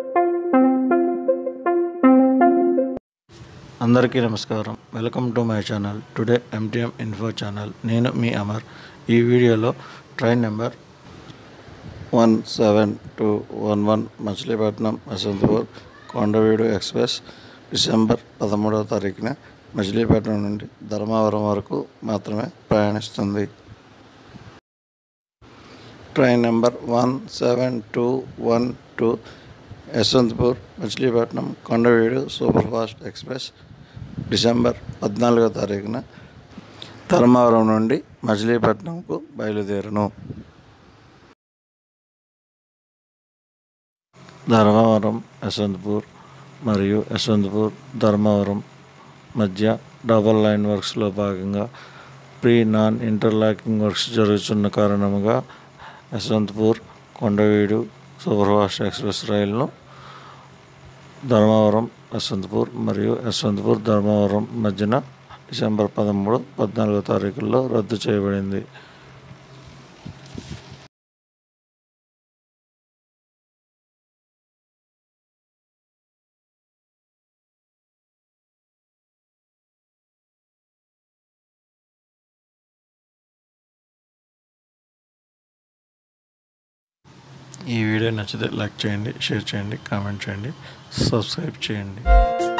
అందరికీ నమస్కారం welcome to my channel today MTM info channel నేను మీ అమర్ ఈ వీడియోలో train number one seven two one one Machilipatnam Vasantpur Kondaveedu express December పదమూడవ తారీఖున మచిలీపట్నం నుండి ధర్మవరం వరకు మాత్రమే ప్రయాణిస్తుంది train number one seven two one two Yesvantpur Machilipatnam Kondaveedu super fast express December పద్నాలుగో తారీఖున ధర్మవరం నుండి మచిలీపట్నంకు బయలుదేరును ధర్మవరం యశ్వంతపూర్ మరియు యశ్వంతపూర్ ధర్మవరం మధ్య డబల్ లైన్ వర్క్స్లో భాగంగా ప్రీ నాన్ ఇంటర్లాకింగ్ వర్క్స్ జరుగుతున్న కారణంగా Yesvantpur Kondaveedu super fast express రైలును ధర్మవరం యశ్వంతపూర్ మరియు యశ్వంతపూర్ ధర్మవరం మధ్యన డిసెంబర్ పదమూడు పద్నాలుగో తారీఖుల్లో రద్దు చేయబడింది ఈ వీడియో నచ్చితే లైక్ చేయండి షేర్ చేయండి కామెంట్ చేయండి సబ్స్క్రైబ్ చేయండి